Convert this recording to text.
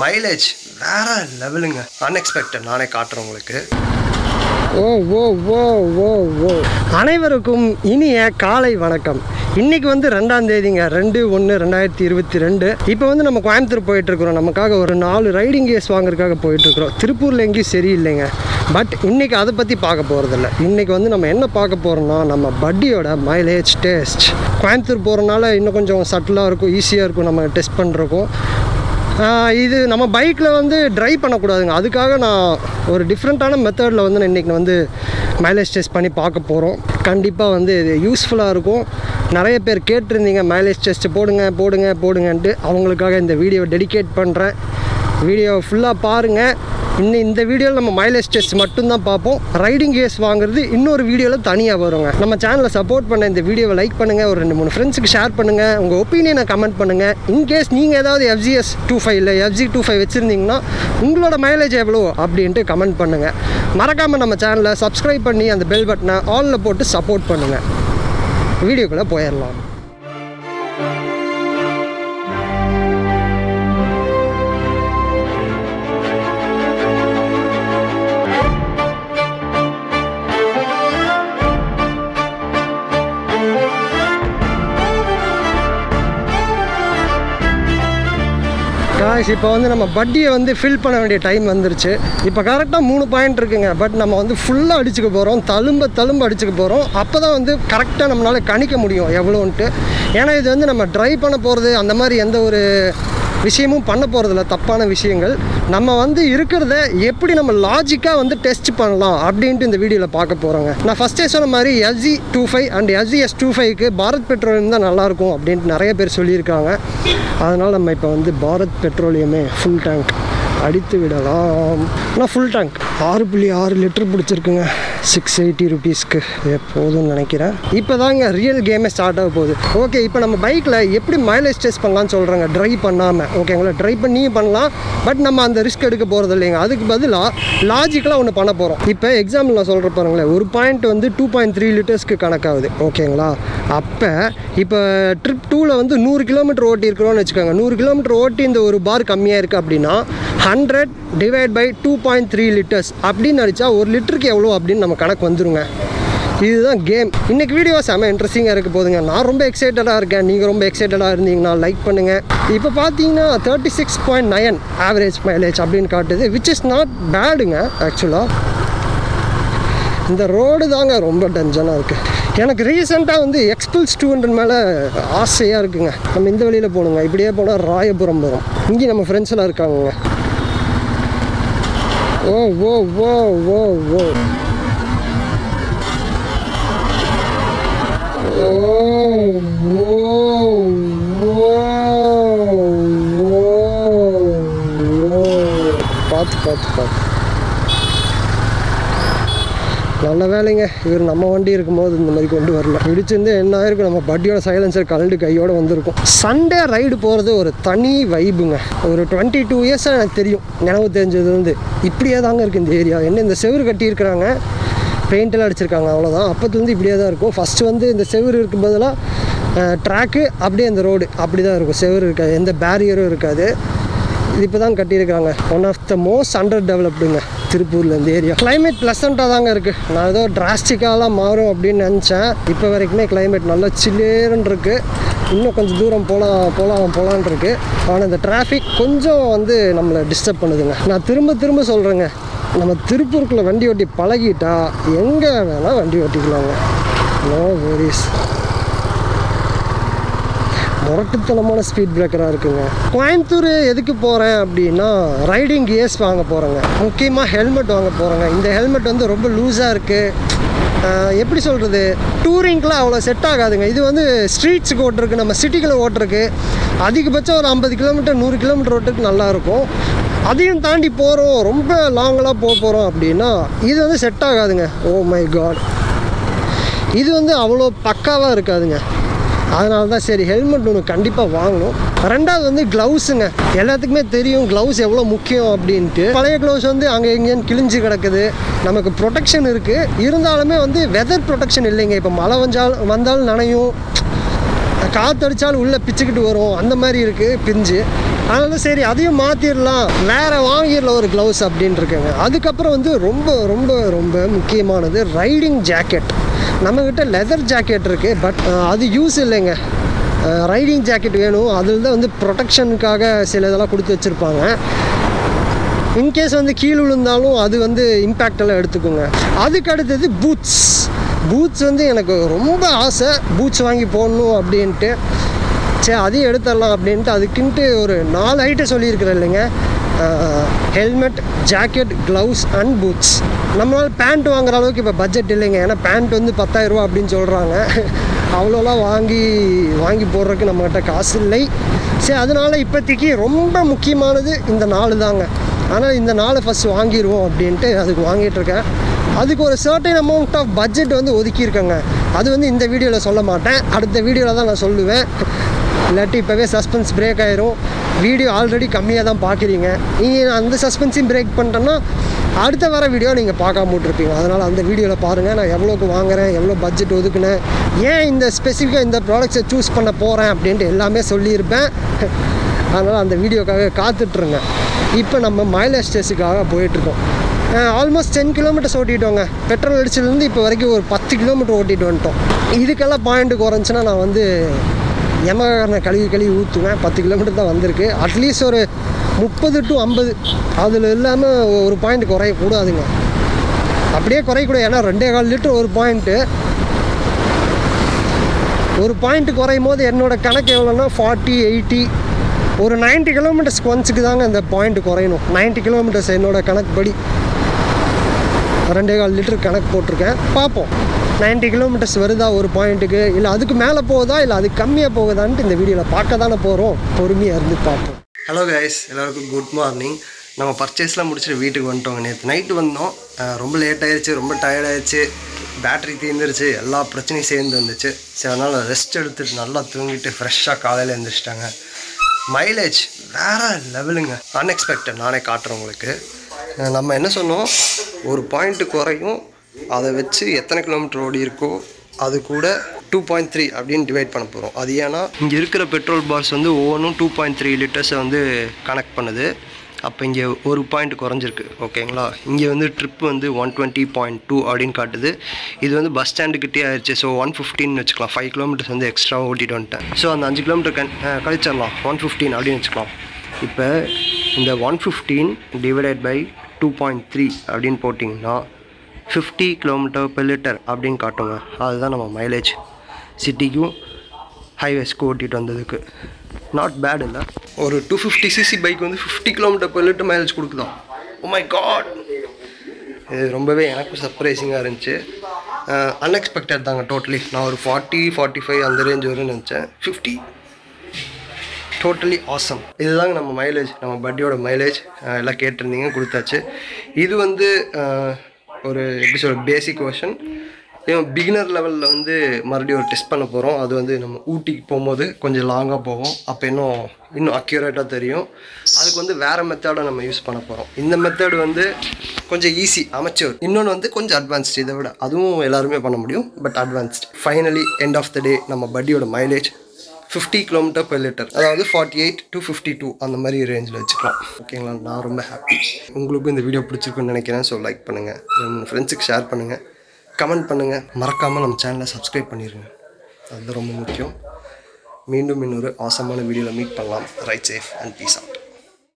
mileage வேற லெவலுங்க unexpected நானே காட்டுறேன் உங்களுக்கு ஓ ஓ ஓ ஓ ஓ அனைவருக்கும் இனிய காலை வணக்கம் இன்னைக்கு வந்து ரெண்டாம் தேதிங்க ரெண்டு ஒன்று ரெண்டாயிரத்தி இருபத்தி ரெண்டு இப்போ வந்து நம்ம கோயம்புத்தூர் போயிட்டுருக்குறோம் நமக்காக ஒரு நாலு ரைடிங் கேஸ் வாங்குறதுக்காக போயிட்டுருக்குறோம் திருப்பூரில் எங்கேயும் சரியில்லைங்க பட் இன்னைக்கு அதை பற்றி பார்க்க போகிறதில்ல இன்னைக்கு வந்து நம்ம என்ன பார்க்க போகிறோம்னா நம்ம பட்டியோட மைலேஜ் டெஸ்ட் கோயம்புத்தூர் போகிறனால இன்னும் கொஞ்சம் சட்டிலாக இருக்கும் ஈஸியாக இருக்கும் நம்ம டெஸ்ட் பண்ணுறக்கும் ஆஹ் இது நம்ம பைக்கில் வந்து ட்ரைவ் பண்ணக்கூடாதுங்க அதுக்காக நான் ஒரு டிஃப்ரெண்ட்டான மெத்தடில் வந்து நான் இன்றைக்கி வந்து மைலேஜ் டெஸ்ட் பண்ணி பார்க்க போகிறோம் கண்டிப்பாக வந்து இது யூஸ்ஃபுல்லாக இருக்கும் நிறைய பேர் கேட்டிருந்தீங்க மைலேஜ் டெஸ்ட்டு போடுங்க போடுங்க போடுங்கன்ட்டு அவங்களுக்காக இந்த வீடியோ டெடிகேட் பண்ணுறேன் வீடியோ ஃபுல்லாக பாருங்கள் இன்னும் இந்த வீடியோவில் நம்ம மைலேஜ் டெஸ்ட் மட்டும்தான் பார்ப்போம் ரைடிங் கேஸ் வாங்குறது இன்னொரு வீடியோவில் தனியாக வருங்க நம்ம சேனலை சப்போர்ட் பண்ண இந்த வீடியோவை லைக் பண்ணுங்கள் ஒரு ரெண்டு மூணு ஃப்ரெண்ட்ஸுக்கு ஷேர் பண்ணுங்கள் உங்கள் ஒப்பீனியனை கமெண்ட் பண்ணுங்கள் இன்கேஸ் நீங்கள் ஏதாவது எஃப்ஜிஎஸ் டூ ஃபைவ் இல்லை எஃப்ஜி டூ ஃபைவ் வச்சுருந்தீங்கன்னா உங்களோட மைலேஜ் எவ்வளோ அப்படின்ட்டு கமெண்ட் பண்ணுங்கள் மறக்காமல் நம்ம சேனலை சப்ஸ்கிரைப் பண்ணி அந்த பெல் பட்டனை ஆலில் போட்டு சப்போர்ட் பண்ணுங்கள் வீடியோக்குள்ளே போயிடலாம் காய்ஸ் இப்போ வந்து நம்ம பட்டியை வந்து ஃபில் பண்ண வேண்டிய டைம் வந்துருச்சு இப்போ கரெக்டாக மூணு பாயிண்ட் இருக்குங்க பட் நம்ம வந்து ஃபுல்லாக அடிச்சுக்க போகிறோம் தழும்ப தழும்ப அடிச்சுக்க போகிறோம் அப்போ தான் வந்து கரெக்டாக நம்மளால் கணிக்க முடியும் எவ்வளோன்ட்டு ஏன்னா இது வந்து நம்ம ட்ரை பண்ண போகிறது அந்த மாதிரி எந்த ஒரு விஷயமும் பண்ண போகிறதில்ல தப்பான விஷயங்கள் நம்ம வந்து இருக்கிறத எப்படி நம்ம லாஜிக்காக வந்து டெஸ்ட் பண்ணலாம் அப்படின்ட்டு இந்த வீடியோவில் பார்க்க போகிறோங்க நான் ஃபஸ்ட்டே சொன்ன மாதிரி L G two five and L G S two ஃபைவ்க்கு பாரத் பெட்ரோலியம் தான் நல்லாயிருக்கும் அப்படின்ட்டு நிறைய பேர் சொல்லியிருக்காங்க அதனால் நம்ம இப்போ வந்து பாரத் பெட்ரோலியமே ஃபுல் டேங்க் அடித்து விடலாம் ஆனால் ஃபுல் டேங்க் ஆறு புள்ளி ஆறு லிட்டர் பிடிச்சிருக்குங்க சிக்ஸ் எயிட்டி ருபீஸ்க்கு போதும்னு நினைக்கிறேன் இப்போ தாங்க ரியல் கேமே ஸ்டார்ட் ஆக போகுது ஓகே இப்போ நம்ம பைக்கில் எப்படி மைலேஜ் டெஸ்ட் பண்ணலாம்னு சொல்கிறாங்க ட்ரைவ் பண்ணாமல் ஓகேங்களா ட்ரை பண்ணியும் பண்ணலாம் பட் நம்ம அந்த ரிஸ்க் எடுக்க போகிறது இல்லைங்க அதுக்கு பதிலாக லாஜிக்கலாக ஒன்று பண்ண போகிறோம் இப்போ எக்ஸாம்பிள் நான் சொல்கிற பாருங்களேன் ஒரு பாயிண்ட் வந்து டூ பாயிண்ட் த்ரீ லிட்டர்ஸ்க்கு கணக்காகுது ஓகேங்களா அப்போ இப்போ ட்ரிப் டூவில் வந்து நூறு கிலோமீட்டர் ஓட்டி இருக்கிறோம்னு வச்சுக்கோங்க நூறு கிலோமீட்டர் ஓட்டி இந்த ஒரு பார் கம்மியாக இருக்குது அப்படின்னா hundred divide by two point three litres அப்படின்னு அடித்தா ஒரு லிட்டருக்கு எவ்வளோ அப்படின்னு நம்ம கணக்கு வந்துருங்க இதுதான் கேம் இன்னைக்கு வீடியோ செம்ம இன்ட்ரெஸ்டிங்காக இருக்க போதுங்க நான் ரொம்ப எக்ஸைட்டடாக இருக்கேன் நீங்கள் ரொம்ப எக்ஸைட்டடாக இருந்தீங்கன்னா லைக் பண்ணுங்கள் இப்போ பார்த்தீங்கன்னா thirty six point nine average mileage அப்படின்னு காட்டுது விச் இஸ் நாட் பேடுங்க ஆக்சுவலாக இந்த ரோடு தாங்க ரொம்ப டென்ஷனாக இருக்குது எனக்கு ரீசெண்டாக வந்து எக்ஸ்பல்ஸ் டூ ஹண்ட்ரட் மேலே ஆசையாக இருக்குங்க நம்ம இந்த வழியில் போகணுங்க இப்படியே போனால் ராயபுரம் போகிறோம் இங்கே நம்ம ஃப்ரெண்ட்ஸ் எல்லாம் இருக்காங்கங்க ஓ ஓ ஓ ஓ ஓ பார்த்து பார்த்து பார்த்து நல்ல வேலைங்க இவர் நம்ம வண்டி இருக்கும்போது இந்த மாதிரி கொண்டு வரல இடிச்சிருந்து என்ன ஆயிருக்கும் நம்ம பட்டியோட சைலன்சர் கலண்டு கையோட வந்திருக்கும் சண்டே ரைடு போகிறது ஒரு தனி வைபுங்க ஒரு டுவெண்ட்டி டூ இயர்ஸாக எனக்கு தெரியும் நினைவு தெரிஞ்சது வந்து இப்படியே தாங்க இருக்குது இந்த ஏரியா என்ன இந்த செவுரு கட்டியிருக்கிறாங்க பெயிண்டெல்லாம் அடிச்சிருக்காங்க அவ்வளோதான் அப்போத்துலேருந்து இப்படியே தான் இருக்கும் ஃபஸ்ட்டு வந்து இந்த செவுரு இருக்கும் பதிலாக ட்ராக்கு அப்படியே அந்த ரோடு அப்படி தான் இருக்கும் செவுரு இருக்காது எந்த பேரியரும் இருக்காது இது இப்போ தான் கட்டியிருக்காங்க one of the most under டெவலப்டுங்க திருப்பூரில் இந்த ஏரியா கிளைமேட் ப்ளசண்ட்டாக தாங்க இருக்குது நான் ஏதோ டிராஸ்டிக்காலாம் மாறும் அப்படின்னு நினச்சேன் இப்போ வரைக்குமே கிளைமேட் நல்லா சில்லேருன்னு இருக்குது இன்னும் கொஞ்சம் தூரம் போகலாம் போகலாம் போகலான் இருக்கு ஆனால் இந்த டிராஃபிக் கொஞ்சம் வந்து நம்மளை டிஸ்டர்ப் பண்ணுதுங்க நான் திரும்ப திரும்ப சொல்கிறேங்க நம்ம திருப்பூருக்குள்ளே வண்டி ஓட்டி பழகிட்டா எங்கே வேணால் வண்டி ஓட்டிக்கலாங்க நோ வெரிஸ் முரட்டுத்தனமான ஸ்பீட் பிரேக்கராக இருக்குங்க கோயம்புத்தூர் எதுக்கு போகிறேன் அப்படின்னா ரைடிங் கியர்ஸ் வாங்க போகிறேங்க முக்கியமாக ஹெல்மெட் வாங்க போகிறேங்க இந்த ஹெல்மெட் வந்து ரொம்ப லூஸாக இருக்குது எப்படி சொல்கிறது டூரிங்க்கெலாம் அவ்வளோ செட் ஆகாதுங்க இது வந்து ஸ்ட்ரீட்ஸுக்கு ஓட்டுறதுக்கு நம்ம சிட்டிக்குள்ளே ஓட்டுறதுக்கு அதிகபட்சம் ஒரு ஐம்பது கிலோமீட்டர் நூறு கிலோமீட்டர் ஓட்டுறதுக்கு நல்லாயிருக்கும் அதையும் தாண்டி போகிறோம் ரொம்ப லாங்கெலாம் போக போகிறோம் அப்படின்னா இது வந்து செட் ஆகாதுங்க ஓ மை காட் இது வந்து அவ்வளோ பக்காவாக இருக்காதுங்க அதனால தான் சரி ஹெல்மெட் ஒன்று கண்டிப்பாக வாங்கணும் ரெண்டாவது வந்து க்ளவுஸுங்க எல்லாத்துக்குமே தெரியும் க்ளவுஸ் எவ்வளோ முக்கியம் அப்படின்ட்டு பழைய க்ளவுஸ் வந்து அங்கே எங்கேயும் கிழிஞ்சு கிடக்குது நமக்கு ப்ரொடெக்ஷன் இருக்குது இருந்தாலுமே வந்து வெதர் ப்ரொடெக்ஷன் இல்லைங்க இப்போ மழை வந்தால் வந்தாலும் நனையும் காற்றடிச்சாலும் உள்ளே பிச்சுக்கிட்டு வரும் அந்த மாதிரி இருக்குது பிஞ்சு அதனால சரி அதையும் மாற்றிடலாம் வேறு வாங்கிடலாம் ஒரு க்ளவுஸ் அப்படின்னு இருக்குங்க அதுக்கப்புறம் வந்து ரொம்ப ரொம்ப ரொம்ப முக்கியமானது ரைடிங் ஜாக்கெட் நம்மக்கிட்ட லெதர் ஜாக்கெட் இருக்குது பட் அது யூஸ் இல்லைங்க ரைடிங் ஜாக்கெட் வேணும் அதில் தான் வந்து ப்ரொடெக்ஷனுக்காக சில இதெல்லாம் கொடுத்து வச்சுருப்பாங்க இன்கேஸ் வந்து கீழே விழுந்தாலும் அது வந்து இம்பேக்ட் எல்லாம் எடுத்துக்கோங்க அதுக்கு அடுத்தது பூட்ஸ் பூட்ஸ் வந்து எனக்கு ரொம்ப ஆசை பூட்ஸ் வாங்கி போடணும் அப்படின்ட்டு சரி அதையும் எடுத்துடலாம் அப்படின்ட்டு அதுக்குன்ட்டு ஒரு நாலு ஐட்டம் சொல்லியிருக்கிறேன் இல்லைங்க helmet jacket gloves and boots நம்மளால் பேண்ட் வாங்குற அளவுக்கு இப்போ பட்ஜெட் இல்லைங்க ஏன்னா பேண்ட் வந்து பத்தாயிரரூபா அப்படின்னு சொல்கிறாங்க அவ்வளோலாம் வாங்கி வாங்கி போடுறதுக்கு நம்மக்கிட்ட காசு இல்லை சரி அதனால் இப்போதைக்கு ரொம்ப முக்கியமானது இந்த நாலு தாங்க ஆனால் இந்த நாளை ஃபஸ்ட் வாங்கிடுவோம் அப்படின்ட்டு அதுக்கு வாங்கிட்டு இருக்கேன் அதுக்கு ஒரு சர்டன் அமௌண்ட் ஆஃப் பட்ஜெட் வந்து ஒதுக்கியிருக்கேங்க அது வந்து இந்த வீடியோவில் சொல்ல மாட்டேன் அடுத்த வீடியோவில் தான் நான் சொல்லுவேன் இல்லாட்டி இப்போவே சஸ்பென்ஸ் பிரேக் ஆயிரும் வீடியோ ஆல்ரெடி கம்மியாக தான் பார்க்குறீங்க நீங்கள் அந்த சஸ்பென்ஸையும் பிரேக் பண்ணிட்டேன்னா அடுத்த வர வீடியோ நீங்கள் பார்க்காம விட்ருப்பீங்க அதனால் அந்த வீடியோவில் பாருங்கள் நான் எவ்வளோக்கு வாங்குறேன் எவ்வளோ பட்ஜெட் ஒதுக்குனேன் ஏன் இந்த ஸ்பெசிஃபிக்காக இந்த ப்ராடக்ட்ஸை சூஸ் பண்ண போகிறேன் அப்படின்ட்டு எல்லாமே சொல்லியிருப்பேன் அதனால் அந்த வீடியோக்காக காத்துட்ருங்க இப்போ நம்ம மைலேஜ் டெஸ்ட்டுக்காக போயிட்டுருக்கோம் ஆல்மோஸ்ட் டென் கிலோமீட்டர்ஸ் ஓட்டிட்டோங்க பெட்ரோல் அடிச்சதுலேருந்து இப்போ வரைக்கும் ஒரு பத்து கிலோமீட்டர் ஓட்டிட்டு வந்துட்டோம் இதுக்கெல்லாம் பாயிண்ட் குறைஞ்சுன்னா நான் வந்து எமகாரனை கழுவி கழுவி ஊற்றுவேன் பத்து கிலோமீட்டர் தான் வந்திருக்கு அட்லீஸ்ட் ஒரு முப்பது டு ஐம்பது அதில் இல்லாமல் ஒரு பாயிண்ட் குறையக்கூடாதுங்க அப்படியே குறையக்கூடாது ஏன்னா ரெண்டே கால் லிட்டர் ஒரு பாயிண்ட்டு ஒரு பாயிண்ட் குறையும் போது என்னோட கணக்கு எவ்வளோன்னா ஃபார்ட்டி எயிட்டி ஒரு 90 கிலோமீட்டர்ஸ் ஒன்ஸுக்கு தாங்க இந்த பாயிண்ட் குறையணும் 90 கிலோமீட்டர்ஸ் என்னோட கணக்குப்படி ரெண்டே கால் லிட்டர் கணக்கு போட்டிருக்கேன் பார்ப்போம் 90 கிலோமீட்டர்ஸ் வருதா ஒரு பாயிண்ட்டுக்கு இல்லை அதுக்கு மேலே போகுதா இல்லை அதுக்கு கம்மியாக போகுதான்ட்டு இந்த வீடியோவில் பார்க்க தானே போகிறோம் பொறுமையாக இருந்து பார்ப்போம் ஹலோ கைஸ் எல்லாருக்கும் குட் மார்னிங் நம்ம பர்ச்சேஸ்லாம் முடிச்சுட்டு வீட்டுக்கு வந்துட்டோங்க நேற்று நைட்டு வந்தோம் அஹ் ரொம்ப லேட் ஆயிடுச்சு ரொம்ப tired ஆயிடுச்சு பேட்டரி தீர்ந்துருச்சு எல்லா பிரச்சனையும் சேர்ந்து வந்துச்சு சரி அதனால் ரெஸ்ட் எடுத்துட்டு நல்லா தூங்கிட்டு ஃப்ரெஷ்ஷாக காலையில் எழுந்திரிச்சிட்டாங்க மைலேஜ் வேற லெவலுங்க அன்எக்ஸ்பெக்டட் நானே காட்டுறேன் உங்களுக்கு அஹ் நம்ம என்ன சொன்னோம் ஒரு பாயிண்ட்டு குறையும் அதை வச்சு எத்தனை கிலோமீட்டர் ஓடி இருக்கோ அது கூட டூ பாயிண்ட் த்ரீ அப்படின்னு டிவைட் பண்ண போகிறோம் அது ஏன்னா இங்கே இருக்கிற பெட்ரோல் பார்ஸ் வந்து ஒவ்வொன்றும் டூ பாயிண்ட் த்ரீ லிட்டர்ஸை வந்து கனெக்ட் பண்ணுது அப்போ இங்கே ஒரு பாயிண்ட் குறைஞ்சிருக்கு ஓகேங்களா இங்கே வந்து ட்ரிப் வந்து ஒன் டுவெண்ட்டி பாயிண்ட் டூ அப்படின்னு காட்டுது இது வந்து பஸ் ஸ்டாண்டுக்கிட்டே ஆயிடுச்சு ஸோ ஒன் ஃபிஃப்டின் வச்சுக்கலாம் ஃபைவ் கிலோமீட்டர்ஸ் வந்து எக்ஸ்ட்ரா ஓட்டிட்டு வந்துட்டேன் ஸோ அந்த அஞ்சு கிலோமீட்டர் கண் அஹ் கழிச்சிடலாம் ஒன் ஃபிஃப்டீன் அப்படின்னு வச்சுக்கலாம் இப்போ இந்த one fifteen divided by two point three அப்படின்னு போட்டிங்கன்னா ஃபிஃப்டி கிலோமீட்டர் per லிட்டர் அப்படின்னு காட்டுங்க அதுதான் நம்ம மைலேஜ் சிட்டிக்கும் ஹைவேஸ்க்கு ஓட்டிகிட்டு வந்ததுக்கு நாட் பேட் இல்லை ஒரு டூ ஃபிஃப்டி சிசி பைக் வந்து fifty kilometre per litre mileage கொடுக்குதான் ஓ மை காட் இது ரொம்பவே எனக்கும் சர்ப்ரைசிங்காக இருந்துச்சு அன்எக்ஸ்பெக்டட் தாங்க டோட்டலி நான் ஒரு ஃபார்ட்டி ஃபார்ட்டி ஃபைவ் அந்த ரேஞ்ச் வரும்னு நினச்சேன் ஃபிஃப்டி டோட்டலி ஆசம் இதுதாங்க நம்ம மைலேஜ் நம்ம பட்டியோட மைலேஜ் எல்லாம் கேட்டிருந்தீங்க கொடுத்தாச்சு இது வந்து அஹ், ஒரு எப்படி சொல்ற பேசிக் வெர்ஷன் பிகினர் லெவலில் வந்து மறுபடியும் ஒரு டெஸ்ட் பண்ண போகிறோம் அது வந்து நம்ம ஊட்டிக்கு போகும்போது கொஞ்சம் லாங்காக போவோம் அப்போ இன்னும் இன்னும் அக்யூரேட்டாக தெரியும் அதுக்கு வந்து வேறு மெத்தடை நம்ம யூஸ் பண்ண போகிறோம் இந்த மெத்தட் வந்து கொஞ்சம் ஈஸி அமைச்சர் இன்னொன்று வந்து கொஞ்சம் அட்வான்ஸ்டு இதை விட அதுவும் எல்லாருமே பண்ண முடியும் but advanced finally end of the day நம்ம பட்டியோட mileage fifty kilometre per litre அதாவது forty eight to fifty two அந்த மாதிரி ரேஞ்சில் வச்சுக்கலாம் ஓகேங்களா நான் ரொம்ப ஹாப்பி உங்களுக்கும் இந்த வீடியோ பிடிச்சிருக்குன்னு நினைக்கிறேன் ஸோ லைக் பண்ணுங்கள் உங்கள் ஃப்ரெண்ட்ஸுக்கு ஷேர் பண்ணுங்கள் கமெண்ட் பண்ணுங்கள் மறக்காமல் நம்ம சேனலை சப்ஸ்கிரைப் பண்ணிடுங்க அது ரொம்ப முக்கியம் மீண்டும் இன்னொரு ஆசமான வீடியோவில் மீட் பண்ணலாம் right safe and peace out